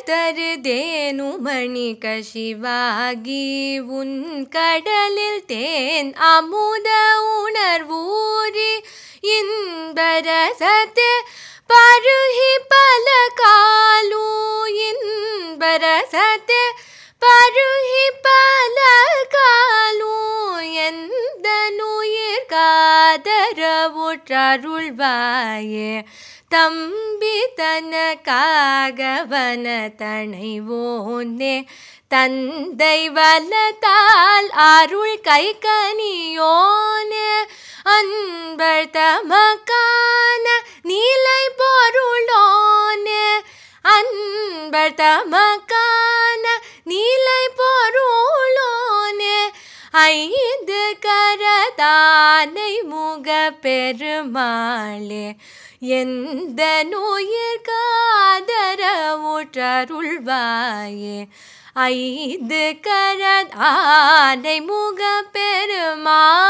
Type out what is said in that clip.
தருதேனுமணி கசிவாகி உன் கடலில் தேன் அமுத உணர்வூறி இன்பரசத்து பருகி பல காலு இன்பரசத்து பருகி பல காலு எந்த நுயிர் காதரவுற்றருள்வாயே தம்பி தனக்காகவன தனைவோனே தந்தை வலத்தால் அருள் கை கனியோனே அன்பர் தமக்கான நிலை பொருளோனே அன்பர் தமக்கான நிலை பொருளோனே ஐந்து கரதானை முக பெருமாளே எந்த நுயிர் காதரவுற்றருள்வாயே ஐந்து கரதானை முக பெருமாளே